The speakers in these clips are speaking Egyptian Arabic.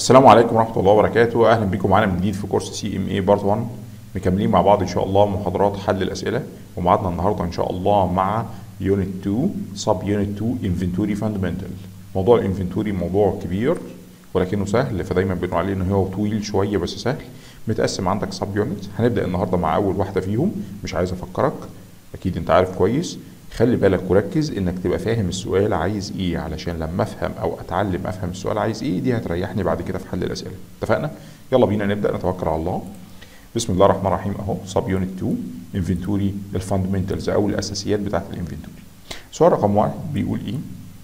السلام عليكم ورحمة الله وبركاته أهلا بكم معانا من جديد في كورس سي ام اي بارت 1 مكملين مع بعض إن شاء الله محاضرات حل الأسئلة ومعادنا النهاردة إن شاء الله مع يونت 2 سب يونت 2 انفنتوري فاندمنتال موضوع الانفنتوري موضوع كبير ولكنه سهل فدايما بنقول عليه ان هو طويل شويه بس سهل متقسم عندك سب يونت هنبدا النهارده مع اول واحده فيهم مش عايز افكرك اكيد انت عارف كويس خلي بالك وركز انك تبقى فاهم السؤال عايز ايه علشان لما افهم او اتعلم افهم السؤال عايز ايه دي هتريحني بعد كده في حل الاسئله اتفقنا يلا بينا نبدا نتوكل على الله بسم الله الرحمن الرحيم اهو سب يونت 2 انفنتوري الفاندمنتالز او الاساسيات بتاعت الانفنتوري سؤال رقم واحد بيقول ايه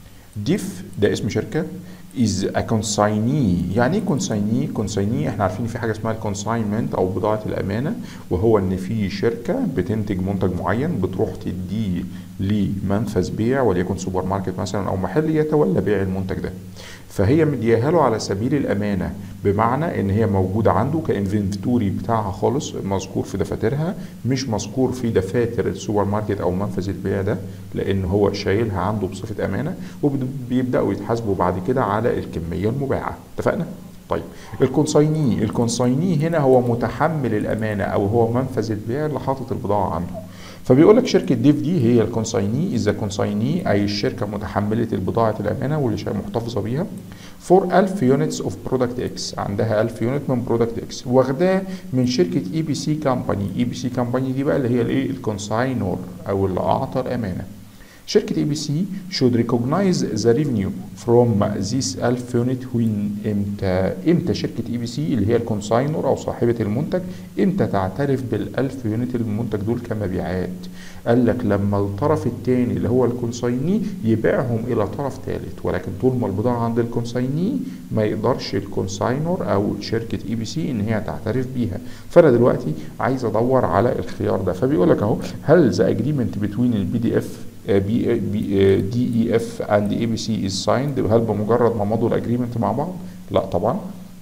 ديف ده اسم شركه از ا consignee يعني ايه consignee consignee احنا عارفين في حاجه اسمها الكونساينمنت او بضاعه الامانه وهو ان في شركه بتنتج منتج معين بتروح تديه لمنفذ بيع وليكن سوبر ماركت مثلا او محل يتولى بيع المنتج ده فهي مدياها له على سبيل الامانه بمعنى ان هي موجوده عنده كانفنتوري بتاعها خالص مذكور في دفاترها مش مذكور في دفاتر السوبر ماركت او منفذ البيع ده لان هو شايلها عنده بصفه امانه وبيبداوا يتحاسبوا بعد كده على الكميه المباعه اتفقنا طيب الكونسايني الكونسايني هنا هو متحمل الامانه او هو منفذ البيع اللي حاطط البضاعه عنده فبيقول لك شركه ديف دي هي الكونسايني اذا كونسايني اي الشركه متحمله البضاعه الامانه واللي محتفظه بيها فور 1000 يونتس اوف برودكت اكس عندها 1000 يونت من برودكت اكس واخداه من شركه اي بي سي كامباني اي بي سي كامباني دي بقى اللي هي الايه الكونساينور او اللي اعطى الامانه شركة اي بي سي should recognize the revenue from this 1000 unit when امتى امتى شركة اي بي سي اللي هي الكونساينور او صاحبة المنتج امتى تعترف بال 1000 يونت المنتج دول كمبيعات قال لك لما الطرف الثاني اللي هو الكونسايني يبيعهم الى طرف ثالث ولكن طول ما البضاعة عند الكونسايني ما يقدرش الكونساينور او شركة اي بي سي ان هي تعترف بيها فانا دلوقتي عايز ادور على الخيار ده فبيقول لك اهو هل the agreement between البي دي اف بي بي دي اي اف اند اي بي سي از سايند هل بمجرد ما مضوا الاجريمنت مع بعض؟ لا طبعا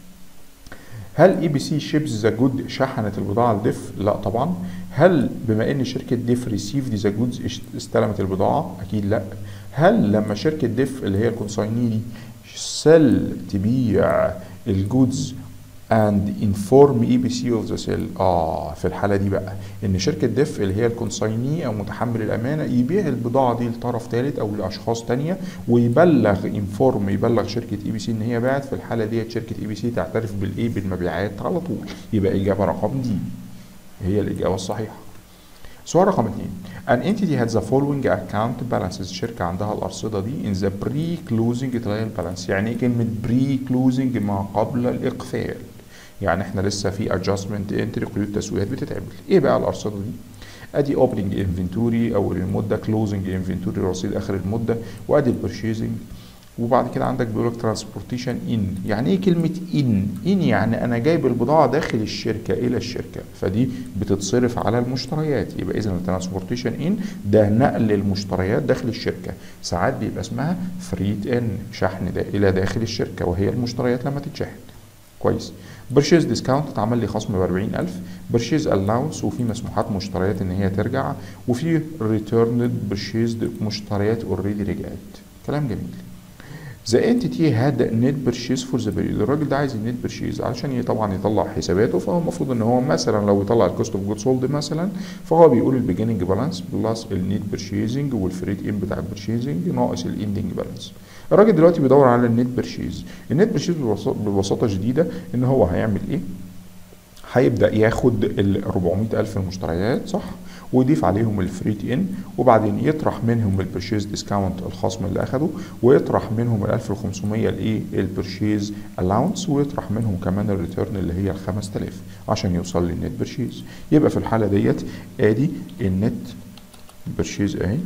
هل اي بي سي شيبز ذا جود شحنت البضاعه لديف؟ لا طبعا هل بما ان شركه ديف ريسيفد ذا جودز استلمت البضاعه؟ اكيد لا هل لما شركه ديف اللي هي الكونسايني دي سيل تبيع الجودز and inform EBC of the sale اه في الحاله دي بقى ان شركه ديف اللي هي الكونسايني او متحمل الامانه يبيع البضاعه دي لطرف ثالث او لاشخاص تانية ويبلغ انفورم يبلغ شركه اي بي سي ان هي باعت في الحاله دي شركه اي بي سي تعترف بالايه بالمبيعات على طول يبقى اجابه رقم دي هي الاجابه الصحيحه سؤال رقم اثنين an entity has the following account balances الشركة عندها الأرصدة دي in the pre-closing trial balance يعني ايه كلمة pre-closing ما قبل الإقفال يعني احنا لسه في adjustment entry قيود تسويات بتتعمل ايه بقى الأرصدة دي ادي opening inventory اول المدة closing inventory رصيد اخر المدة وادي البرشيزنج وبعد كده عندك بيقول لك ترانسبورتيشن ان يعني ايه كلمه ان ان يعني انا جايب البضاعه داخل الشركه الى الشركه فدي بتتصرف على المشتريات يبقى اذا الترانسبورتيشن ان ده نقل المشتريات داخل الشركه ساعات بيبقى اسمها فريد ان شحن ده الى داخل الشركه وهي المشتريات لما تتشحن كويس برشيز ديسكاونت اتعمل لي خصم ب 40000 برشيز الاونس وفي مسموحات مشتريات ان هي ترجع وفي ريتيرند برشيز مشتريات اوريدي رجعت كلام جميل ذا entity had net purchase for the period الراجل ده عايز النت purchase علشان طبعا يطلع حساباته فهو المفروض ان هو مثلا لو يطلع الكوست اوف جود سولد مثلا فهو بيقول البيجيننج بالانس بلس النت purchasing والفريت ان بتاع البرشيزنج ناقص الاندنج بالانس الراجل دلوقتي بيدور على النت بيرشيز النت بيرشيز ببساطه شديده ان هو هيعمل ايه هيبدا ياخد ال 400 الف المشتريات صح ويضيف عليهم الفريت ان وبعدين يطرح منهم البرشيز ديسكاونت الخصم اللي اخده ويطرح منهم ال 1500 الايه البرشيز الاونس ويطرح منهم كمان الريتيرن اللي هي ال 5000 عشان يوصل للنت برشيز يبقى في الحاله ديت ادي النت برشيز اهي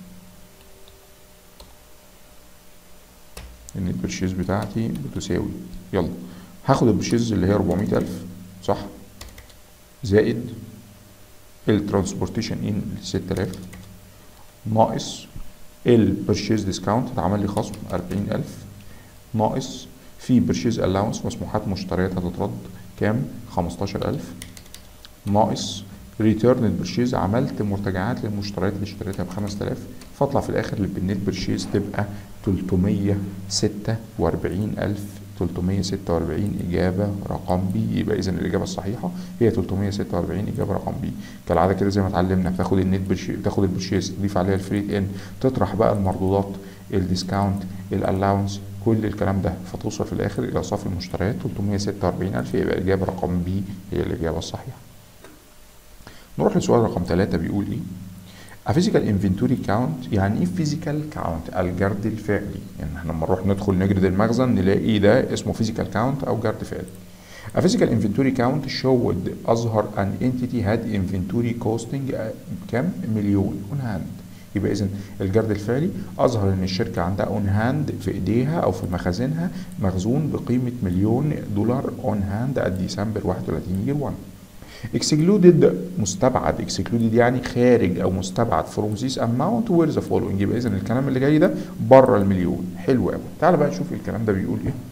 ان البرشيز بتاعتي بتساوي يلا هاخد البرشيز اللي هي 400000 صح زائد الترانسبورتيشن ان 6000 ناقص البرشيز ديسكاونت اتعمل لي خصم 40000 ناقص في برشيز الاونس مسموحات مشتريات هتترد كام 15000 ناقص ريتيرن برشيز عملت مرتجعات للمشتريات اللي اشتريتها ب 5000 فاطلع في الاخر بالنت برشيز تبقى 346300 346 إجابة رقم بي يبقى إذا الإجابة الصحيحة هي 346 إجابة رقم بي كالعادة كده زي ما اتعلمنا بتاخد النت برشي بتاخد البرشيز تضيف عليها الفريت إن تطرح بقى المردودات الديسكاونت الالاونس كل الكلام ده فتوصل في الآخر إلى صافي المشتريات 346 ألف يبقى الإجابة رقم بي هي الإجابة الصحيحة نروح لسؤال رقم ثلاثة بيقول إيه A physical inventory count يعني ايه physical count الجرد الفعلي يعني احنا لما نروح ندخل نجرد المخزن نلاقي ده اسمه physical count او جرد فعلي A physical inventory count showed أظهر an entity had inventory costing كام مليون on hand يبقى إذا الجرد الفعلي أظهر إن الشركة عندها on hand في إيديها أو في مخازنها مخزون بقيمة مليون دولار on hand at ديسمبر 31 year 1 excluded مستبعد excluded يعني خارج او مستبعد from this amount where the following يبقى اذا الكلام اللي جاي ده بره المليون حلو قوي تعال بقى نشوف الكلام ده بيقول ايه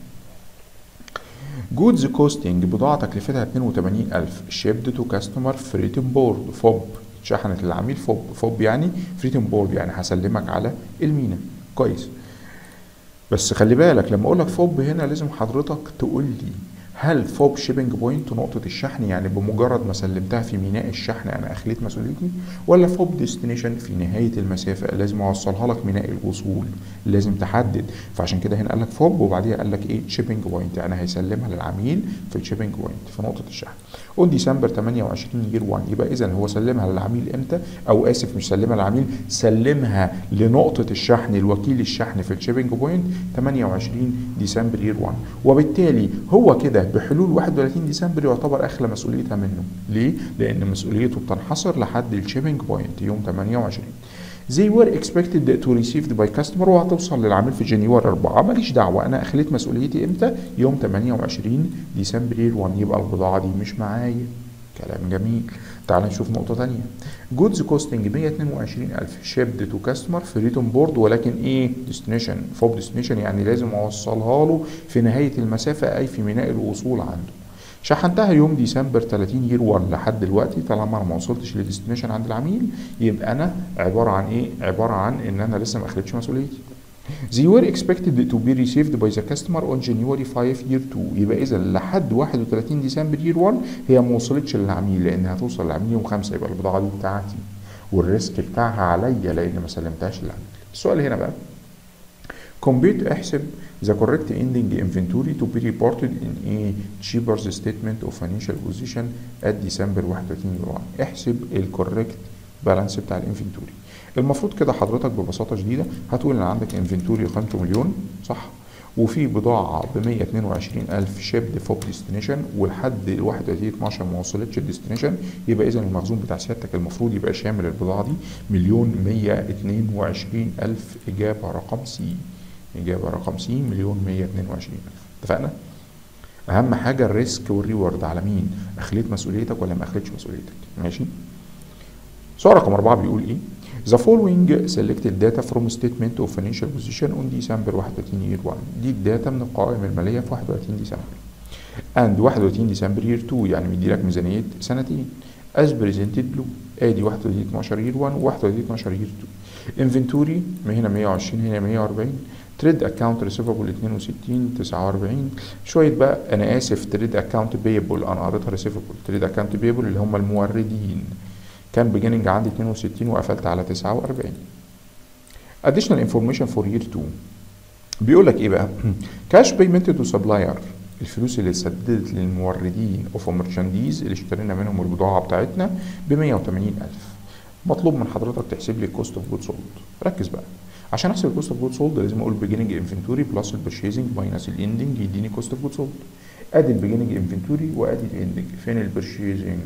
جودز كوستنج بضاعة تكلفتها 82000 shipped to customer فريتن بورد فوب اتشحنت للعميل فوب فوب يعني فريتن بورد يعني هسلمك على المينا كويس بس خلي بالك لما اقول لك فوب هنا لازم حضرتك تقول لي هل فوب شيبنج بوينت نقطة الشحن يعني بمجرد ما سلمتها في ميناء الشحن أنا أخليت مسؤوليتي ولا فوب ديستنيشن في نهاية المسافة لازم أوصلها لك ميناء الوصول لازم تحدد فعشان كده هنا قال لك فوب وبعديها قال لك إيه شيبنج بوينت يعني هيسلمها للعميل في الشيبنج بوينت في نقطة الشحن اون ديسمبر 28 يير 1 يبقى إذا هو سلمها للعميل إمتى أو آسف مش سلمها للعميل سلمها لنقطة الشحن الوكيل الشحن في الشيبنج بوينت 28 ديسمبر يير 1 وبالتالي هو كده بحلول 31 ديسمبر يعتبر اخلى مسؤوليتها منه ليه لان مسؤوليته بتنحصر لحد الشيبنج بوينت يوم 28 They were expected to received by customer وهتوصل للعميل في جنيوري 4 ماليش دعوة أنا أخليت مسؤوليتي إمتى؟ يوم 28 ديسمبر 1 يبقى البضاعة دي مش معايا كلام جميل تعال نشوف نقطة تانية جودز كوستنج 122000 شيبد تو كاستمر في ريتون بورد ولكن ايه ديستنيشن فوب ديستنيشن يعني لازم اوصلها له في نهاية المسافة اي في ميناء الوصول عنده شحنتها يوم ديسمبر 30 يير 1 لحد دلوقتي طالما انا ما وصلتش للديستنيشن عند العميل يبقى انا عباره عن ايه؟ عباره عن ان انا لسه ما اخدتش مسؤوليتي. They were expected to be received by the customer on January 5 year 2 يبقى اذا لحد 31 ديسمبر year 1 هي ما وصلتش للعميل لانها هتوصل للعميل يوم 5 يبقى البضاعه دي بتاعتي والريسك بتاعها عليا لان ما سلمتهاش للعميل. السؤال هنا بقى compute احسب the correct ending inventory to be reported in a cheaper statement of financial position at December 31 year 1 احسب الكوريكت بالانس بتاع الانفنتوري المفروض كده حضرتك ببساطه شديده هتقول ان عندك انفنتوري قيمته مليون صح وفي بضاعة ب 122 ألف شيبد فوق ديستنيشن ولحد 31 12 ما وصلتش الديستنيشن يبقى إذا المخزون بتاع سيادتك المفروض يبقى شامل البضاعة دي مليون 122 ألف إجابة رقم سي إجابة رقم سي مليون 122 ألف اتفقنا؟ أهم حاجة الريسك والريورد على مين؟ أخليت مسؤوليتك ولا ما أخليتش مسؤوليتك؟ ماشي؟ سؤال رقم أربعة بيقول إيه؟ The following selected data from statement of financial position on December 31 year 1 دي الداتا من القوائم المالية في 31 ديسمبر and 31 ديسمبر year 2 يعني مدي لك ميزانية سنتين as presented below ادي 31 12 year 1 و 31 12 year 2 inventory هنا 120 هنا 140 تريد اكونت ريسيفبل 62 49 شويه بقى انا اسف تريد اكونت بيبل انا قريتها ريسيفبل تريد اكونت بيبل اللي هم الموردين كان بيجيننج عندي 62 وقفلت على 49 additional information for year 2 بيقول لك ايه بقى كاش بيمنت تو سبلاير الفلوس اللي اتسددت للموردين اوف ميرشانديز اللي اشترينا منهم البضاعه بتاعتنا ب 180000 مطلوب من حضرتك تحسب لي الكوست اوف جود سولد ركز بقى عشان احسب الكوست اوف جود سولد لازم اقول بيجيننج انفنتوري بلس البرشيزنج ماينس الاندنج يديني كوست اوف جود سولد ادي البيجيننج انفنتوري وادي الاندنج فين البرشيزنج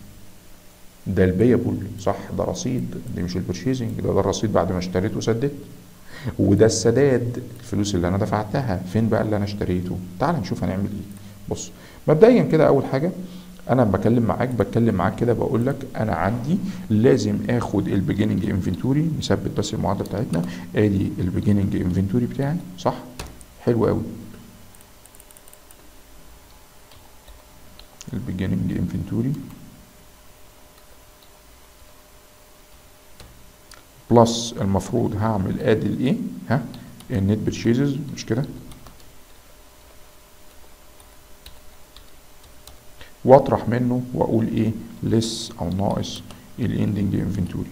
ده البيبل صح ده رصيد دي مش البرشيزنج ده ده الرصيد بعد ما اشتريت وسددت وده السداد الفلوس اللي انا دفعتها فين بقى اللي انا اشتريته تعال نشوف هنعمل ايه بص مبدئيا كده اول حاجه انا بكلم معاك بتكلم معاك كده بقول لك انا عندي لازم اخد البيجيننج انفنتوري نثبت بس المعادله بتاعتنا ادي البيجيننج انفنتوري بتاعي صح حلو قوي البيجيننج انفنتوري بلس المفروض هعمل ادي الايه ها النت برشيزز مش كده واطرح منه واقول ايه less او ناقص الاندنج انفنتوري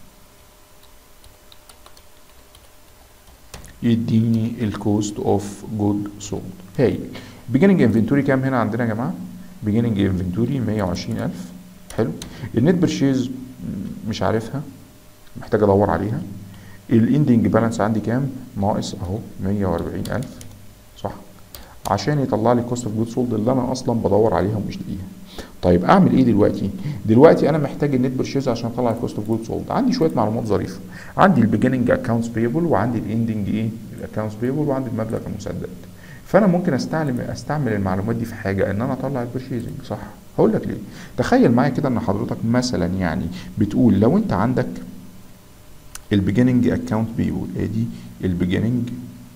يديني الكوست اوف جود سولد هاي beginning انفنتوري كام هنا عندنا يا جماعه beginning انفنتوري 120000 حلو النت برشيز مش عارفها محتاج ادور عليها الاندنج بالانس عندي كام ناقص اهو 140000 صح عشان يطلع لي كوست اوف جود سولد اللي انا اصلا بدور عليها ومش لاقيها طيب اعمل ايه دلوقتي دلوقتي انا محتاج النت برشيز عشان اطلع الكوست اوف جود سولد عندي شويه معلومات ظريفه عندي البيجننج اكونتس بيبل وعندي الاندنج ايه الاكونتس بيبل وعندي المبلغ المسدد فانا ممكن استعمل استعمل المعلومات دي في حاجه ان انا اطلع البرشيزنج صح هقول لك ليه تخيل معايا كده ان حضرتك مثلا يعني بتقول لو انت عندك البيجننج اكونت بيبل ادي البيجننج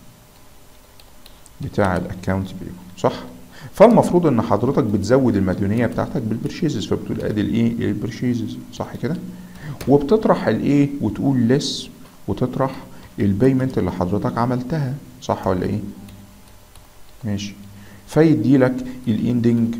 بتاع الاكونت بيبل صح فالمفروض ان حضرتك بتزود المديونيه بتاعتك بالبرشيزز فبتقول ادي الايه البرشيزز صح كده وبتطرح الايه وتقول لس وتطرح البيمنت اللي حضرتك عملتها صح ولا ايه ماشي فيدي لك الاندنج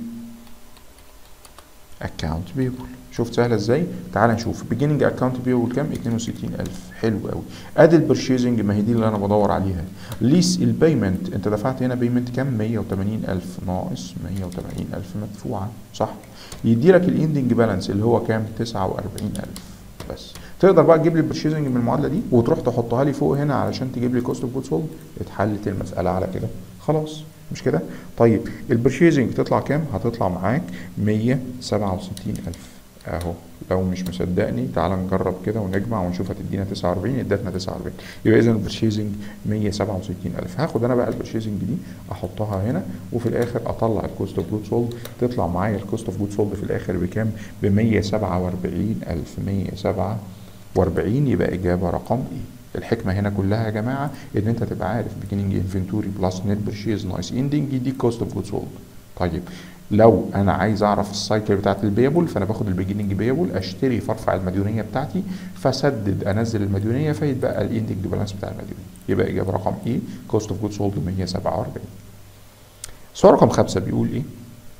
اكونت بيبل شفت سهله ازاي تعال نشوف بيجيننج اكونت بيبل كام 62000 حلو قوي ادي البرشيزنج ما هي دي اللي انا بدور عليها ليس البيمنت انت دفعت هنا بيمنت كام 180000 ناقص 180000 مدفوعه صح يدي لك الاندنج بالانس اللي هو كام 49000 بس تقدر بقى تجيب لي البرشيزنج من المعادله دي وتروح تحطها لي فوق هنا علشان تجيب لي كوست اوف جود سولد اتحلت المساله على كده خلاص مش كده طيب البرشيزنج تطلع كام هتطلع معاك 167000 اهو لو مش مصدقني تعال نجرب كده ونجمع ونشوف هتدينا 49 ادتنا 49 يبقى اذا البرشيزنج 167000 هاخد انا بقى البرشيزنج دي احطها هنا وفي الاخر اطلع الكوست اوف جود سولد تطلع معايا الكوست اوف جود سولد في الاخر بكام ب 147000 147 يبقى اجابه رقم ايه الحكمه هنا كلها يا جماعه ان انت تبقى عارف beginning انفنتوري بلس نت برشيز ناقص اندنج يديك كوست اوف جود سولد طيب لو انا عايز اعرف السايكل بتاعت البيبل فانا باخد البيجننج بيبل اشتري فارفع المديونيه بتاعتي فسدد انزل المديونيه فيتبقى الاندنج بالانس بتاع المديونيه يبقى اجابه رقم ايه كوست اوف جود سولد 147 سؤال رقم خمسه بيقول ايه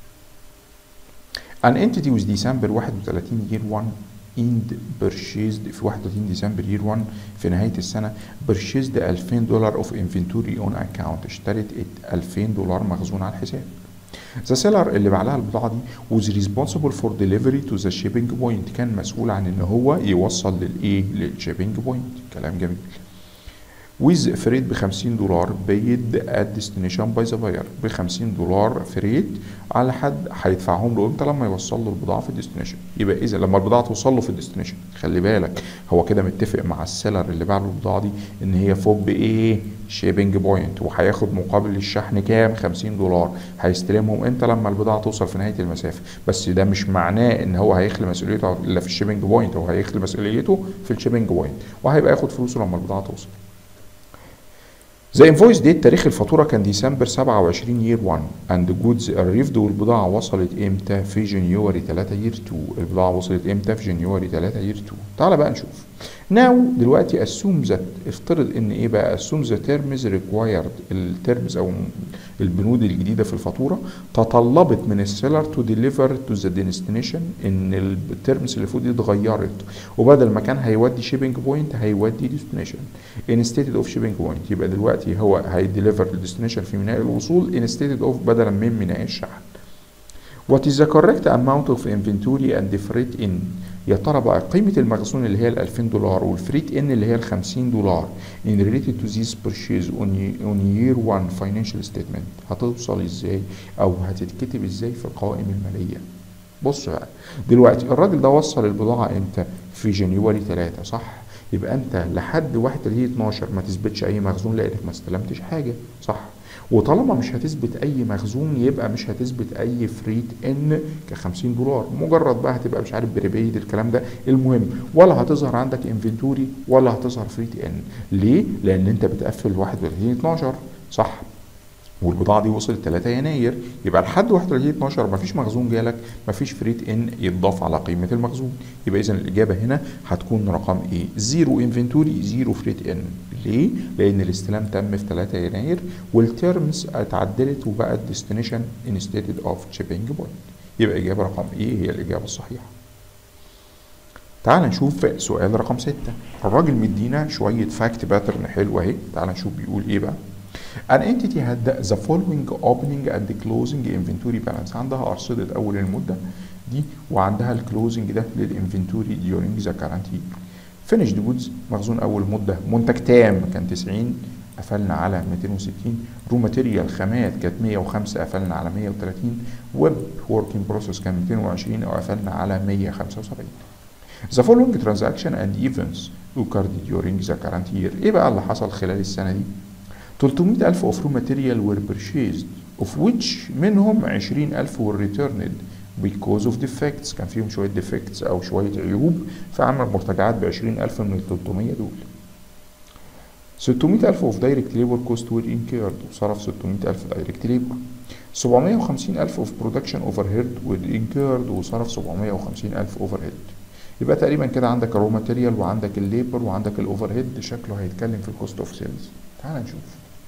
An entity with December 31 year 1 end purchased في 31 ديسمبر year 1 في نهاية السنة purchased 2000 دولار of inventory on account اشترت 2000 دولار مخزون على الحساب ذا سيلر اللي باع لها البضاعه دي was responsible for delivery to the shipping point كان مسؤول عن ان هو يوصل للايه للشيبنج بوينت كلام جميل ويز فريت ب 50 دولار بيد ات ديستنيشن باي ذا باير ب 50 دولار فريت على حد هيدفعهم له امتى لما يوصل له البضاعه في الديستنيشن يبقى اذا لما البضاعه توصل له في الديستنيشن خلي بالك هو كده متفق مع السيلر اللي باع له البضاعه دي ان هي فوق بايه شيبنج بوينت وهياخد مقابل الشحن كام 50 دولار هيستلمهم امتى لما البضاعه توصل في نهايه المسافه بس ده مش معناه ان هو هيخلي مسؤوليته الا في الشيبنج بوينت هو هيخلي مسؤوليته في الشيبنج بوينت وهيبقى ياخد فلوسه لما البضاعه توصل The invoice date تاريخ الفاتورة كان ديسمبر 27 يير 1 and goods arrived والبضاعة وصلت امتى في جنيوري 3 يير 2 البضاعة وصلت امتى في جنيوري 3 يير 2 تعال بقى نشوف now دلوقتي assume that افترض ان ايه بقى assume the terms required الترمز او البنود الجديدة في الفاتورة تطلبت من السيلر to deliver to the destination ان الترمز اللي فوق دي اتغيرت وبدل ما كان هيودي شيبنج بوينت هيودي destination instead of shipping point يبقى دلوقتي هو هيديليفر الديستنيشن في ميناء الوصول instead of بدلا من ميناء الشحن What is the correct amount of inventory and freight in يا ترى بقى قيمة المخزون اللي هي ال 2000 دولار والفريت ان اللي هي ال 50 دولار in related to this purchase on, on year 1 financial statement هتوصل ازاي او هتتكتب ازاي في القوائم المالية بص بقى دلوقتي الراجل ده وصل البضاعة امتى في جنيوري 3 صح يبقى انت لحد 1 12 ما تثبتش اي مخزون لانك ما استلمتش حاجة صح وطالما مش هتثبت اي مخزون يبقى مش هتثبت اي فريت ان ك 50 دولار مجرد بقى هتبقى مش عارف بريبيد الكلام ده المهم ولا هتظهر عندك انفنتوري ولا هتظهر فريت ان ليه لان انت بتقفل 31 12 صح والبضاعه دي وصلت 3 يناير يبقى لحد 31 12 مفيش مخزون جالك مفيش فريت ان يتضاف على قيمه المخزون يبقى اذا الاجابه هنا هتكون رقم ايه زيرو انفنتوري زيرو فريت ان ليه لان الاستلام تم في 3 يناير والتيرمز اتعدلت وبقت ديستنيشن انستيتد اوف شيبنج بوينت يبقى اجابه رقم ايه هي الاجابه الصحيحه تعال نشوف سؤال رقم ستة الراجل مدينا شوية فاكت باترن حلوة اهي تعال نشوف بيقول ايه بقى An entity had the following opening and closing inventory balance عندها أرصدة أول المدة دي وعندها الكلوزنج ده للانفنتوري during the current year finished goods مخزون أول مدة منتج تام كان 90 قفلنا على 260 رو ماتيريال خامات كانت 105 قفلنا على 130 ويب وركينج بروسيس كان 220 وقفلنا على 175 The following transaction and events occurred during the current year. ايه بقى اللي حصل خلال السنة دي؟ 300 ألف of raw material were purchased of which منهم 20 ألف were returned because of defects كان فيهم شوية defects أو شوية عيوب فعمل مرتجعات ب 20 ألف من ال 300 دول 600 ألف of direct labor cost were incurred وصرف 600 ألف direct labor 750 ألف of production overhead were incurred وصرف 750 ألف overhead يبقى تقريبا كده عندك الرو ماتيريال وعندك الليبر وعندك الاوفر هيد شكله هيتكلم في الكوست اوف سيلز تعال نشوف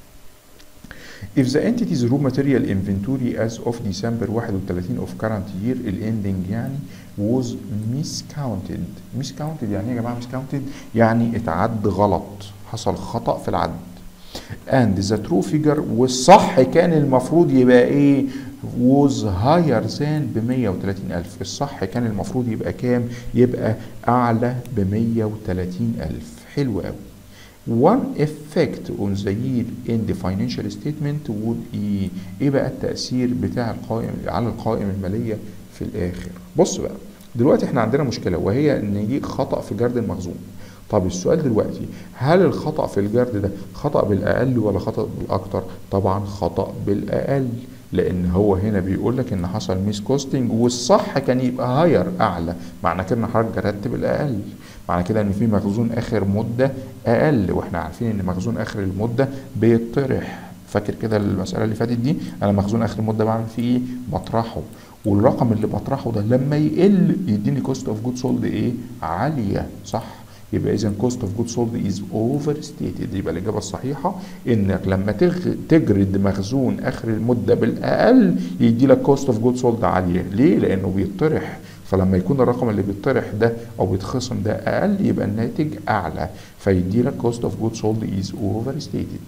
If the entity's raw material inventory as of December 31 of current year الending يعني was miscounted miscounted يعني ايه يا جماعه miscounted يعني اتعد غلط حصل خطأ في العد and the true figure والصح كان المفروض يبقى ايه was higher than ب 130 ألف الصح كان المفروض يبقى كام يبقى أعلى ب 130 ألف حلو قوي one effect on the year in the financial statement would ايه ايه بقى التأثير بتاع القائم على القائمة المالية في الآخر بص بقى دلوقتي احنا عندنا مشكلة وهي ان يجي خطأ في جرد المخزون طب السؤال دلوقتي هل الخطأ في الجرد ده خطأ بالأقل ولا خطأ بالأكتر؟ طبعا خطأ بالأقل لأن هو هنا بيقول لك إن حصل ميس كوستنج والصح كان يبقى هاير أعلى معنى كده إن حضرتك جردت بالأقل معنى كده إن في مخزون آخر مدة أقل وإحنا عارفين إن مخزون آخر المدة بيطرح فاكر كده المسألة اللي فاتت دي أنا مخزون آخر المدة بعمل فيه إيه؟ بطرحه والرقم اللي بطرحه ده لما يقل يديني كوست اوف جود سولد ايه؟ عالية صح؟ يبقى اذا كوست اوف جود سولد از اوفر ستيتد يبقى الاجابه الصحيحه انك لما تجرد مخزون اخر المده بالاقل يدي لك كوست اوف جود سولد عاليه ليه لانه بيطرح فلما يكون الرقم اللي بيطرح ده او بيتخصم ده اقل يبقى الناتج اعلى فيدي لك كوست اوف جود سولد از اوفر ستيتد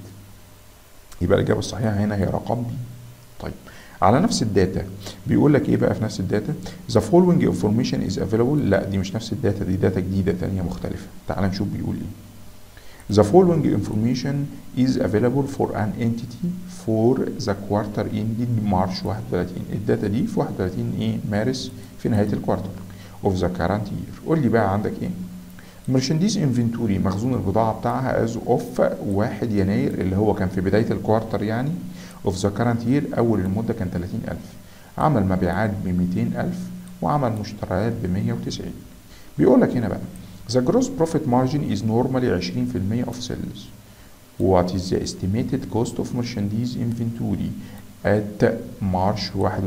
يبقى الاجابه الصحيحه هنا هي رقم بي طيب على نفس الداتا بيقول لك ايه بقى في نفس الداتا the following information is available لا دي مش نفس الداتا دي داتا جديده تانية مختلفه تعال نشوف بيقول ايه The following information is available for an entity for the quarter ended March 31 الداتا دي في 31 ايه مارس في نهايه الكوارتر of the current year قول لي بقى عندك ايه merchandise inventory مخزون البضاعة بتاعها as of 1 يناير اللي هو كان في بداية الكوارتر يعني of the current year أول المدة كان 30000 عمل مبيعات ب 200000 وعمل مشتريات ب 190 بيقول لك هنا بقى the gross profit margin is normally 20% of sales what is the estimated cost of merchandise inventory at March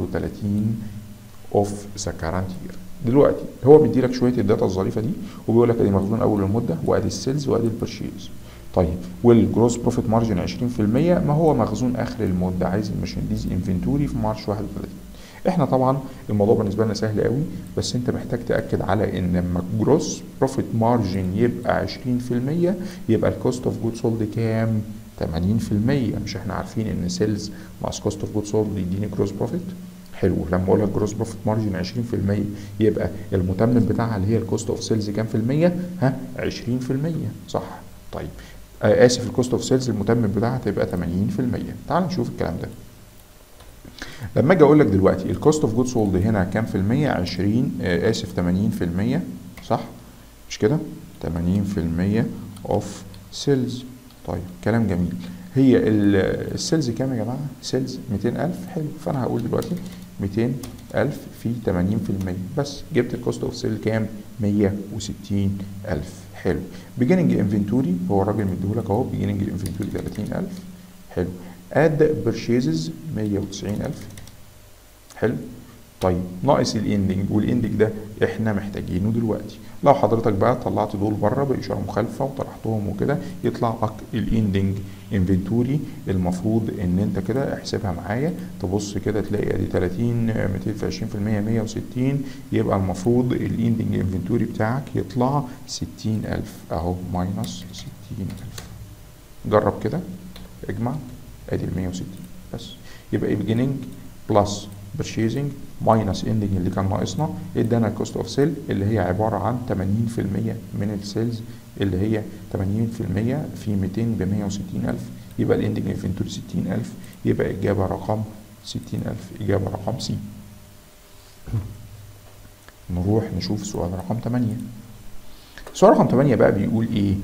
31 of the current year دلوقتي هو مديلك شويه الداتا الظريفه دي وبيقول لك ادي مخزون اول المده وادي السيلز وادي البرشيز طيب والجروس بروفيت مارجن 20% ما هو مخزون اخر المده عايز المرشنديز انفنتوري في مارش 31 احنا طبعا الموضوع بالنسبه لنا سهل قوي بس انت محتاج تاكد على ان لما الجروس بروفيت مارجن يبقى 20% يبقى الكوست اوف جود سولد كام 80% مش احنا عارفين ان سيلز ماس كوست اوف جود سولد يديني جروس بروفيت حلو لما اقول لك جروس بروفيت مارجن 20% يبقى المتمم بتاعها اللي هي الكوست اوف سيلز كام في المية؟ ها 20% صح طيب آه اسف الكوست اوف سيلز المتمم بتاعها تبقى 80% تعال نشوف الكلام ده لما اجي اقول لك دلوقتي الكوست اوف جود سولد هنا كام في المية 20 آه اسف 80% صح مش كده 80% اوف سيلز طيب كلام جميل هي السيلز كام يا جماعه سيلز 200000 حلو فانا هقول دلوقتي 200000 في 80% بس جبت الكوست اوف سيل كام 160000 حلو بيجيننج انفنتوري هو الراجل مديهولك اهو بيجيننج انفنتوري 30000 حلو اد بيرشيزز 190000 حلو طيب ناقص الاندنج والاندنج ده احنا محتاجينه دلوقتي لو حضرتك بقى طلعت دول بره باشاره مخالفه وطرحتهم وكده يطلع لك الاندنج انفنتوري المفروض ان انت كده احسبها معايا تبص كده تلاقي ادي 30 200 في 20% 160 يبقى المفروض الاندنج انفنتوري بتاعك يطلع 60000 اهو ماينس 60000 جرب كده اجمع ادي ال 160 بس يبقى beginning بلس purchasing ماينس ending اللي كان ناقصنا ادانا الكوست اوف سيل اللي هي عباره عن 80% من السيلز اللي هي 80% في 200 ب 160000 يبقى الاندنج انفنتوري 60000 يبقى اجابه رقم 60000 اجابه رقم سي نروح نشوف سؤال رقم 8 سؤال رقم 8 بقى بيقول ايه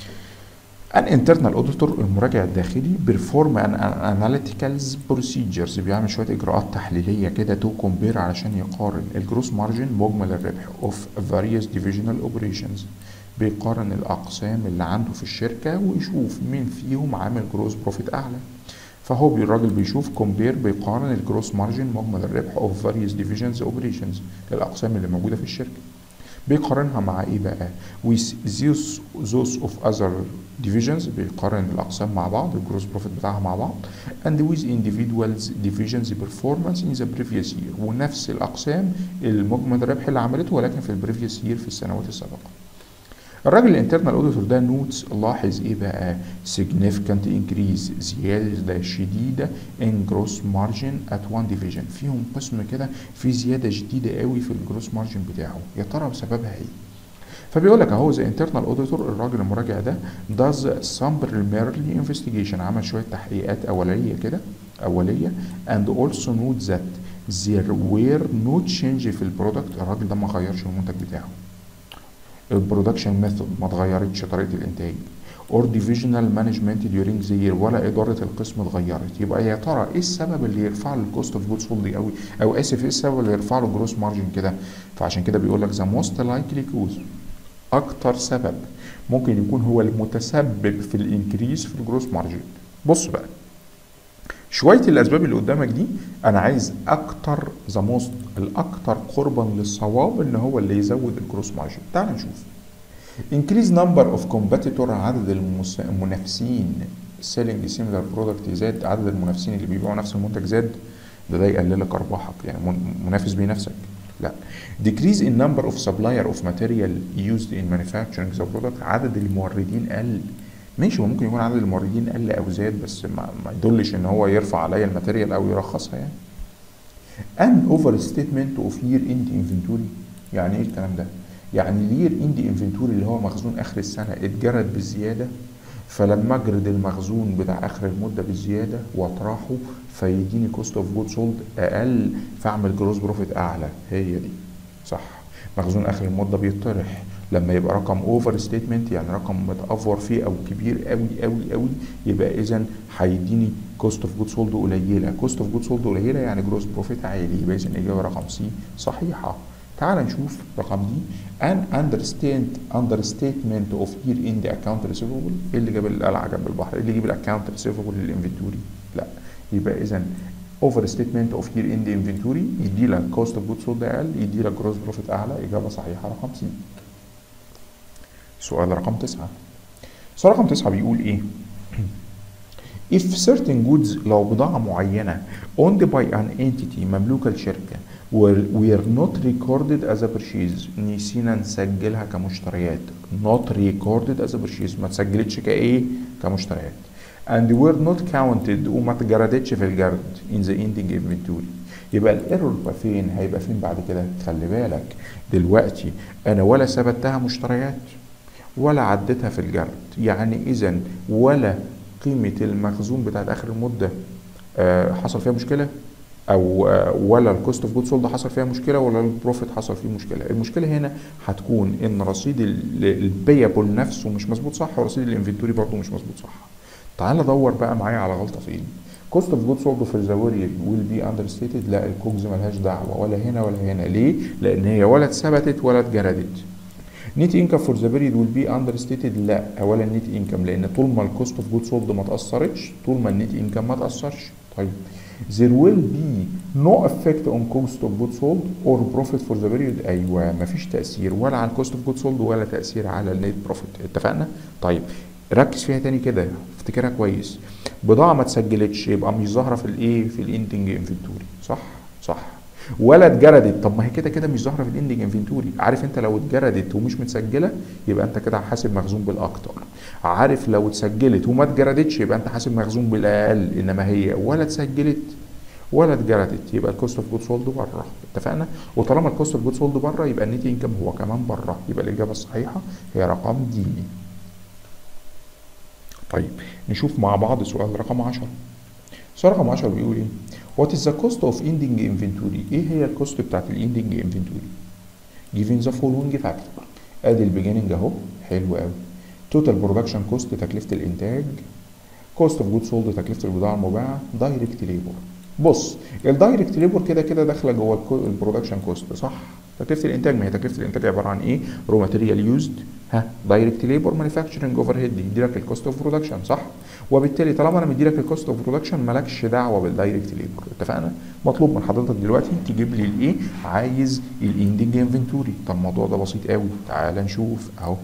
ان انترنال اوديتور المراجع الداخلي بيرفورم ان اناليتيكالز بروسيجرز بيعمل شويه اجراءات تحليليه كده تو كومبير علشان يقارن الجروس مارجن مجمل الربح اوف فاريوس ديفيجنال اوبريشنز بيقارن الاقسام اللي عنده في الشركه ويشوف مين فيهم عامل جروس بروفيت اعلى فهو الراجل بيشوف كومبير بيقارن الجروس مارجن مجمل الربح اوف فاريوس ديفيجنز اوبريشنز الاقسام اللي موجوده في الشركه بيقارنها مع ايه بقى with those, those of other divisions بيقارن الاقسام مع بعض الجروس بروفيت بتاعها مع بعض and with individuals divisions performance in the previous year ونفس الاقسام المجمل الربح اللي عملته ولكن في البريفيوس year في السنوات السابقه الراجل الانترنال اوديتور ده نوتس لاحظ ايه بقى significant increase زياده شديده in gross margin at one division فيهم قسم كده في زياده شديده قوي في الجروس مارجن بتاعه يا ترى بسببها ايه فبيقول لك اهو ذا انترنال اوديتور الراجل المراجع ده does some preliminary investigation عمل شويه تحقيقات اوليه كده اوليه and also note that there were no change في البرودكت الراجل ده ما غيرش المنتج بتاعه البرودكشن ميثود ما اتغيرتش طريقه الانتاج اور ديفيجنال مانجمنت during the year ولا اداره القسم اتغيرت يبقى يا ترى ايه السبب اللي يرفع له الكوست اوف جودز سولد قوي او اسف ايه السبب اللي يرفع له جروس مارجن كده فعشان كده بيقول لك ذا موست لايكلي كوز اكتر سبب ممكن يكون هو المتسبب في الانكريز في الجروس مارجن بص بقى شويه الاسباب اللي قدامك دي انا عايز اكتر ذا موست الاكتر قربا للصواب ان هو اللي يزود الجروس مارجن تعال نشوف increase number of competitor عدد المس- المنافسين selling similar product زاد عدد المنافسين اللي بيبيعوا نفس المنتج زاد ده ده يقلل لك ارباحك يعني من- منافس بينافسك لا decrease in number of supplier of material used in manufacturing the product عدد الموردين قل ماشي هو ممكن يكون عدد الموردين قل او زاد بس ما, ما يدلش ان هو يرفع عليا الماتيريال او يرخصها يعني ان اوفر ستيتمنت اوف يير اند انفنتوري يعني ايه الكلام ده يعني الير اند انفنتوري اللي هو مخزون اخر السنه اتجرد بالزياده فلما اجرد المخزون بتاع اخر المده بالزياده واطرحه فيديني كوست اوف جود سولد اقل فاعمل جروس بروفيت اعلى هي دي صح مخزون اخر المده بيطرح لما يبقى رقم اوفر ستيتمنت يعني رقم متافور فيه او كبير قوي قوي قوي يبقى اذا هيديني كوست اوف جود سولد قليله كوست اوف جود سولد قليله يعني جروس بروفيت عالي يبقى اذا الاجابه رقم سي صحيحه تعال نشوف رقم دي ان understand understatement of year end account receivable ايه اللي جاب القلعه جنب البحر ايه اللي يجيب الاكونت ريسيفبل للانفنتوري لا يبقى اذا اوفر ستيتمنت اوف يير اند انفنتوري يدي لك كوست اوف جود سولد اقل يدي لك جروس بروفيت اعلى اجابه صحيحه رقم سي سؤال رقم تسعة سؤال رقم تسعة بيقول ايه if certain goods لو بضاعة معينة owned by an entity مملوكة لشركة were, were not recorded as a purchase نسينا نسجلها كمشتريات not recorded as a purchase ما تسجلتش كايه كمشتريات and were not counted وما اتجردتش في الجرد in the ending inventory يبقى الايرور يبقى فين هيبقى فين بعد كده خلي بالك دلوقتي انا ولا ثبتها مشتريات ولا عدتها في الجرد يعني اذا ولا قيمه المخزون بتاعت اخر المده آه، حصل فيها مشكله او آه، ولا الكوست اوف جود سولد حصل فيها مشكله ولا البروفيت حصل فيه مشكله المشكله هنا هتكون ان رصيد البيبل نفسه مش مظبوط صح ورصيد الانفنتوري برضه مش مظبوط صح تعال دور بقى معايا على غلطه فين كوست اوف جود سولد في الزواري ويل بي اندر ستيتد لا الكوكز ملهاش دعوه ولا هنا ولا هنا ليه لان هي ولا اتثبتت ولا اتجردت نيت انكم فور ذا بيريد ويل بي اندر ستيتد لا اولا نيت انكم لان طول ما الكوست اوف جود سولد ما تاثرتش طول ما النيت انكم ما تاثرش طيب there will be no effect on cost of goods sold or profit for the period ايوه مفيش تاثير ولا على الكوست اوف جود سولد ولا تاثير على النت بروفيت اتفقنا طيب ركز فيها تاني كده افتكرها كويس بضاعه ما اتسجلتش يبقى مش ظاهره في الايه في الاندنج انفنتوري صح صح ولا اتجردت طب ما هي كده كده مش ظاهره في الاندنج انفنتوري عارف انت لو اتجردت ومش متسجله يبقى انت كده حاسب مخزون بالاكتر عارف لو اتسجلت وما اتجردتش يبقى انت حاسب مخزون بالاقل انما هي ولا اتسجلت ولا اتجردت يبقى الكوست اوف جود سولد بره اتفقنا وطالما الكوست اوف جود سولد بره يبقى النت انكم هو كمان بره يبقى الاجابه الصحيحه هي رقم دي طيب نشوف مع بعض سؤال رقم 10 سؤال رقم 10 بيقول ايه وات از ذا كوست اوف اندنج انفنتوري ايه هي الكوست بتاعت الاندنج انفنتوري given the following factor ادي البيجيننج اهو حلو قوي توتال برودكشن كوست تكلفه الانتاج كوست اوف جود سولد تكلفه البضاعه المباعه دايركت ليبر بص الدايركت ليبر كده كده داخله جوه البرودكشن كوست صح تكلفه الانتاج ما هي تكلفه الانتاج عباره عن ايه رو ماتيريال يوزد ها دايركت ليبر مانيفاكتشرنج اوفر هيد يديلك الكوست اوف برودكشن صح وبالتالي طالما انا مديلك الكوست اوف برودكشن مالكش دعوه بالدايركت ليبر اتفقنا مطلوب من حضرتك دلوقتي تجيب لي الايه عايز الاندنج انفنتوري طب الموضوع ده بسيط قوي تعال نشوف اهو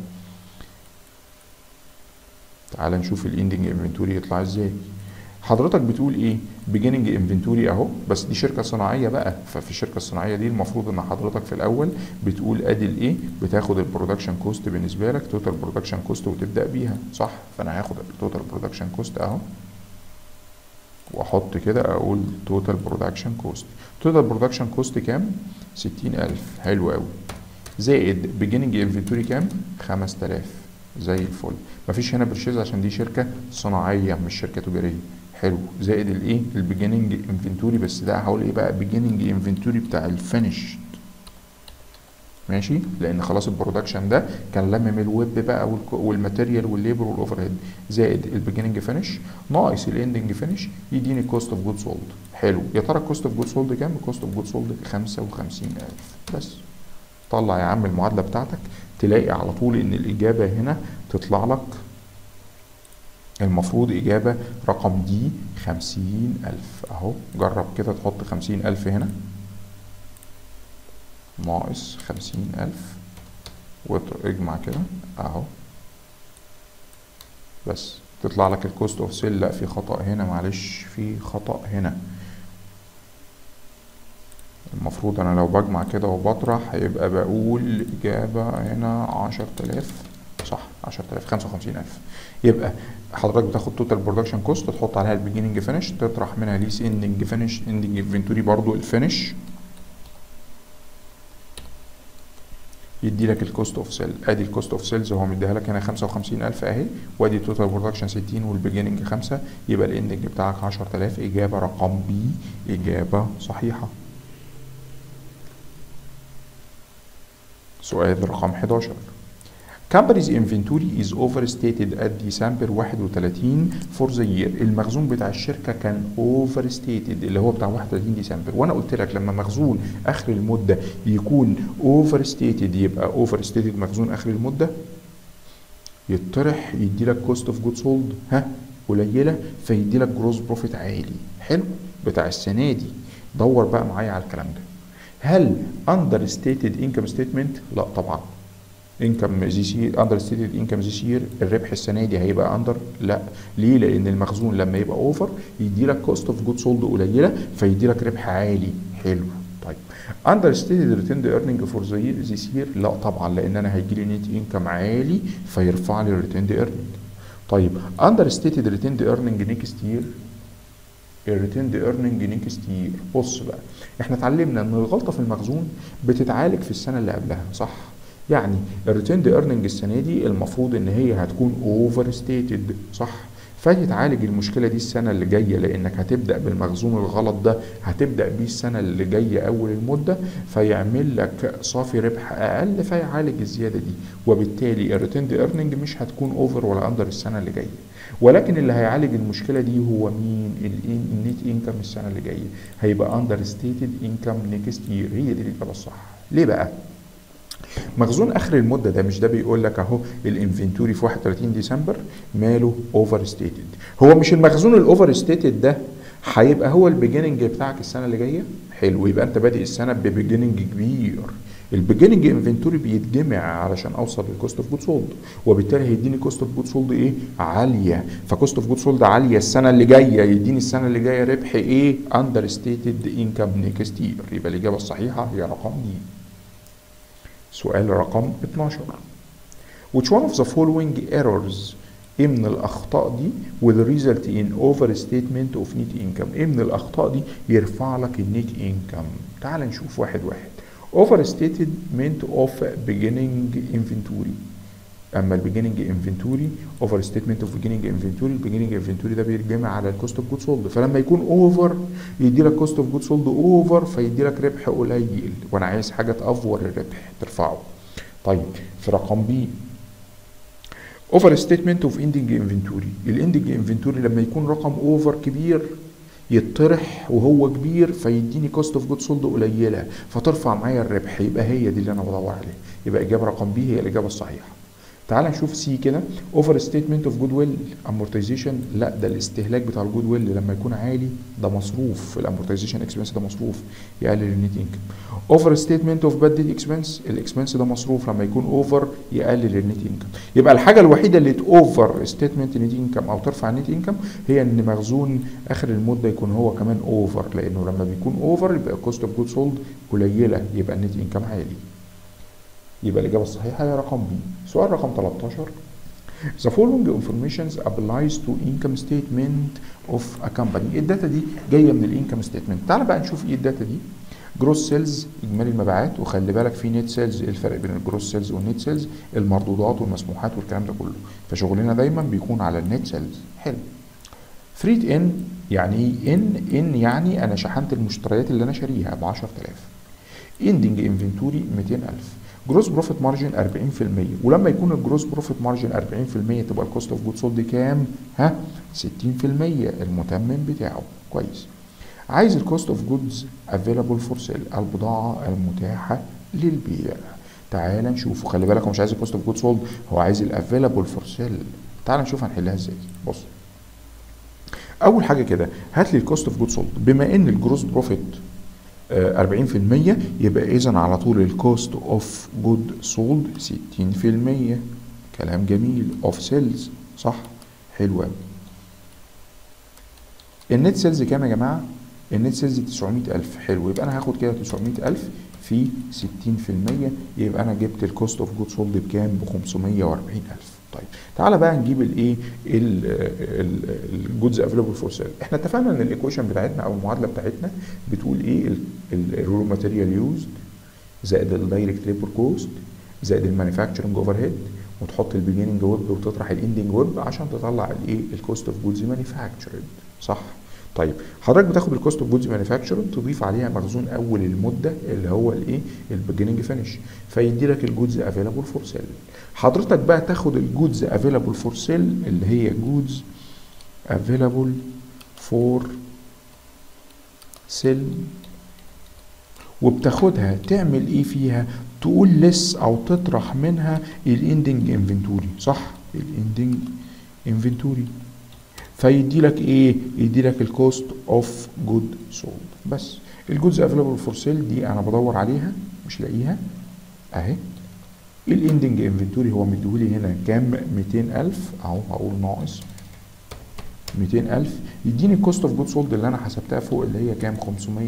تعال نشوف الاندنج انفنتوري يطلع ازاي حضرتك بتقول ايه بيجيننج انفنتوري اهو بس دي شركه صناعيه بقى ففي الشركه الصناعيه دي المفروض ان حضرتك في الاول بتقول ادي الايه بتاخد البرودكشن كوست بالنسبه لك توتال برودكشن كوست وتبدا بيها صح فانا هاخد التوتال برودكشن كوست اهو واحط كده اقول توتال برودكشن كوست توتال برودكشن كوست كام 60000 حلو قوي زائد بيجيننج انفنتوري كام 5000 زي الفل مفيش هنا برشيز عشان دي شركه صناعيه مش شركه تجاريه حلو زائد الايه البيجيننج انفنتوري بس ده هقول ايه بقى بيجيننج انفنتوري بتاع الفينش ماشي لان خلاص البرودكشن ده كان لمم الويب بقى والماتيريال والليبر والاوفر هيد زائد البيجيننج فينش ناقص الاندنج فينش يديني الكوست اوف جود سولد حلو يا ترى الكوست اوف جود سولد كام الكوست اوف جود سولد 55000 بس طلع يا عم المعادله بتاعتك تلاقي على طول ان الاجابه هنا تطلع لك المفروض إجابة رقم دي خمسين ألف أهو جرب كده تحط خمسين ألف هنا ناقص خمسين ألف واجمع كده أهو بس تطلع لك الكوست اوف سيل لا في خطأ هنا معلش في خطأ هنا المفروض انا لو بجمع كده وبطرح هيبقى بقول اجابة هنا عشر تلاف صح 10000 55000 يبقى حضرتك بتاخد توتال برودكشن كوست تحط عليها البيجيننج فينش تطرح منها ليس اندنج فينش اندنج انفنتوري برضو الفينش يدي لك الكوست اوف سيل ادي الكوست اوف سيلز هو مديها لك هنا 55000 اهي وادي توتال برودكشن 60 والبيجيننج 5 يبقى الاندنج بتاعك 10000 اجابه رقم بي اجابه صحيحه سؤال رقم 11 Company's inventory is overstated at December 31 for the year المخزون بتاع الشركة كان overstated اللي هو بتاع 31 ديسمبر وانا قلت لك لما مخزون اخر المدة يكون overstated يبقى overstated مخزون اخر المدة يطرح يدي لك cost of goods sold ها قليلة فيدي لك جروس بروفيت عالي حلو بتاع السنة دي دور بقى معايا على الكلام ده هل understated income statement لا طبعا انكم ذيس يير اندر ستيتد انكم ذيس يير الربح السنه دي هيبقى اندر لا ليه لان المخزون لما يبقى اوفر يدي لك كوست اوف جود سولد قليله فيدي لك ربح عالي حلو طيب اندر ستيتد ريتيند ايرنينج فور ذا يير ذيس يير لا طبعا لان انا هيجي لي نت انكم عالي فيرفع لي الريتيند ايرنينج طيب اندر ستيتد ريتيند ايرنينج نيكست يير الريتيند ايرنينج نيكست يير بص بقى احنا اتعلمنا ان الغلطه في المخزون بتتعالج في السنه اللي قبلها صح يعني الريتيند ايرنينج السنه دي المفروض ان هي هتكون اوفر ستيتد صح فتتعالج المشكله دي السنه اللي جايه لانك هتبدا بالمخزون الغلط ده هتبدا بيه السنه اللي جايه اول المده فيعمل لك صافي ربح اقل فيعالج الزياده دي وبالتالي الريتيند ايرنينج مش هتكون اوفر ولا اندر السنه اللي جايه ولكن اللي هيعالج المشكله دي هو مين النت انكم السنه اللي جايه هيبقى اندر ستيتد انكم نيكست يير هي دي الاجابه الصح ليه بقى مخزون اخر المده ده مش ده بيقول لك اهو الانفنتوري في 31 ديسمبر ماله اوفر ستيتد هو مش المخزون الاوفر ستيتد ده هيبقى هو البيجيننج بتاعك السنه اللي جايه حلو يبقى انت بادئ السنه ببيجيننج كبير البيجيننج انفنتوري بيتجمع علشان اوصل للكوست اوف جود سولد وبالتالي هيديني كوست اوف جود سولد ايه عاليه فكوست اوف جود سولد عاليه السنه اللي جايه يديني السنه اللي جايه ربح ايه اندر ستيتد انكم نيكست يير يبقى الاجابه الصحيحه هي رقم دي سؤال رقم 12 which one of the following errors ايه من الاخطاء دي will result in overstatement of net income ايه من الاخطاء دي يرفع لك النت انكم تعال نشوف واحد واحد overstatement of beginning inventory اما البيجيننج انفنتوري اوفر ستيتمنت اوف بيجيننج انفنتوري البيجيننج انفنتوري ده بيتجمع على الكوست اوف جود سولد فلما يكون اوفر يدي لك كوست اوف جود سولد اوفر فيدي لك ربح قليل وانا عايز حاجه تافور الربح ترفعه طيب في رقم بي اوفر ستيتمنت اوف اندنج انفنتوري الاندنج انفنتوري لما يكون رقم اوفر كبير يطرح وهو كبير فيديني كوست اوف جود سولد قليله فترفع معايا الربح يبقى هي دي اللي انا بدور عليها يبقى اجابه رقم بي هي الاجابه الصحيحه تعال نشوف سي كده اوفر ستيتمنت اوف جود ويل امورتيزيشن لا ده الاستهلاك بتاع الجود ويل لما يكون عالي ده مصروف الامورتيزيشن اكسبنس ده مصروف يقلل النت انكم اوفر ستيتمنت اوف باد اكسبنس الاكسبنس ده مصروف لما يكون اوفر يقلل النت انكم يبقى الحاجه الوحيده اللي اوفر ستيتمنت نت انكم او ترفع النت انكم هي ان مخزون اخر المده يكون هو كمان اوفر لانه لما بيكون اوفر يبقى كوست اوف جود سولد قليله يبقى النت انكم عالي يبقى الإجابة الصحيحة هي رقم بي سؤال رقم 13 The following informations applies to income statement of a company الداتا دي جاية من الانكم ستيتمنت تعال بقى نشوف ايه الداتا دي جروس سيلز اجمالي المبيعات وخلي بالك في نت سيلز الفرق بين الجروس سيلز والنت سيلز المردودات والمسموحات والكلام ده كله فشغلنا دايما بيكون على النت سيلز حلو فريت ان يعني ايه ان ان يعني انا شحنت المشتريات اللي انا شاريها ب 10000 اندنج انفنتوري 200000 جروس بروفيت مارجن 40% ولما يكون الجروس بروفيت مارجن 40% تبقى الكوست اوف جود سولد كام؟ ها 60% المتمم بتاعه كويس عايز الكوست اوف جودز افيلابل فور سيل البضاعه المتاحه للبيع تعال نشوف خلي بالك هو مش عايز الكوست اوف جود سولد هو عايز الافيلابل فور سيل تعال نشوف هنحلها ازاي بص اول حاجه كده هات لي الكوست اوف جود سولد بما ان الجروس بروفيت 40% يبقى اذا على طول الكوست اوف جود سولد 60% كلام جميل اوف سيلز صح حلو قوي النت سيلز كام يا جماعه النت سيلز 900000 حلو يبقى انا هاخد كده 900000 في 60% يبقى انا جبت الكوست اوف جود سولد بكام ب 540000 طيب تعالى بقى نجيب الايه الجودز افيلبل فور سيل احنا اتفقنا ان الايكويشن بتاعتنا او المعادله بتاعتنا بتقول ايه الرو ماتيريال يوزد زائد الدايركت ليبر كوست زائد المانيفاكتشرنج اوفر هيد وتحط البيجيننج ويب وتطرح الاندنج ويب عشان تطلع الايه الكوست اوف جودز مانيفاكتشرد صح طيب حضرتك بتاخد الكوست اوف جودز مانيفاكتشر تضيف عليها مخزون اول المده اللي هو الايه البيجننج فينش فيدي لك الجودز افيلابل فور سيل حضرتك بقى تاخد الجودز افيلابل فور سيل اللي هي جودز افيلابل فور سيل وبتاخدها تعمل ايه فيها تقول لس او تطرح منها الاندنج انفنتوري صح الاندنج انفنتوري فيدي لك ايه يدي لك الكوست اوف جود سولد بس الجودز افيلابل فور سيل دي انا بدور عليها مش لاقيها اهي الاندنج انفنتوري هو مديهولي هنا كام 200000 اهو هقول ناقص 200000 يديني الكوست اوف جود سولد اللي انا حسبتها فوق اللي هي كام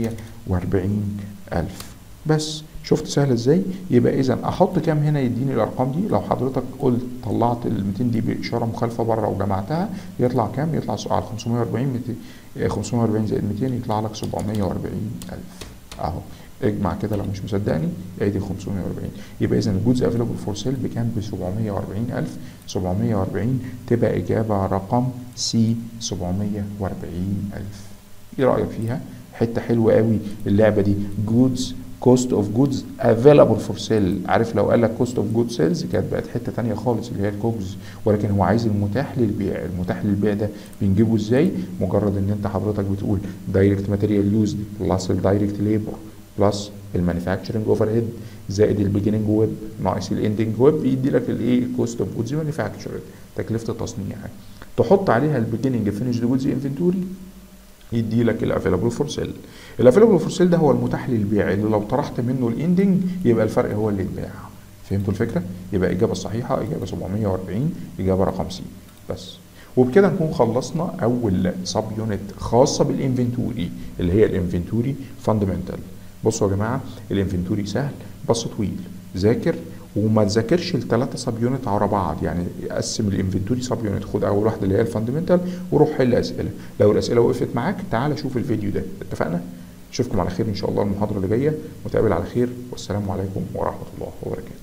540000 بس شفت سهل ازاي يبقى اذا احط كام هنا يديني الارقام دي لو حضرتك قلت طلعت ال 200 دي باشاره مخالفه بره وجمعتها يطلع كام يطلع على 540 540 زائد 200 يطلع لك 740000 اهو اجمع كده لو مش مصدقني ادي 540 يبقى اذا الجودز افيلبل فور سيل بكام ب 740000 740 تبقى اجابه رقم سي 740000 ايه رايك فيها حته حلوه قوي اللعبه دي جودز كوست اوف جودز افيلابل فور سيل عارف لو قال لك كوست اوف جود سيلز كانت بقت حته تانية خالص اللي هي الكوجز ولكن هو عايز المتاح للبيع المتاح للبيع ده بنجيبه ازاي مجرد ان انت حضرتك بتقول دايركت ماتيريال يوزد بلس الدايركت ليبر بلس المانيفاكتشرنج اوفر هيد زائد البيجننج ويب ناقص الاندنج ويب يدي لك الايه كوست اوف جودز مانيفاكتشرد تكلفه التصنيع تحط عليها البيجننج فينيشد جودز انفنتوري يدي لك الافيلابل فور سيل الافيلابل فور سيل ده هو المتاح للبيع اللي لو طرحت منه الاندنج يبقى الفرق هو اللي اتباع فهمتوا الفكره يبقى اجابه الصحيحه اجابه 740 اجابه رقم سي بس وبكده نكون خلصنا اول سب يونت خاصه بالانفنتوري اللي هي الانفنتوري فاندمنتال بصوا يا جماعه الانفنتوري سهل بس طويل ذاكر وما تذاكرش الثلاثه سب يونت على بعض يعني قسم الانفنتوري سب يونت خد اول واحده اللي هي الفاندمنتال وروح حل اسئله لو الاسئله وقفت معاك تعال شوف الفيديو ده اتفقنا اشوفكم على خير ان شاء الله المحاضره اللي جايه ونتقابل على خير والسلام عليكم ورحمه الله وبركاته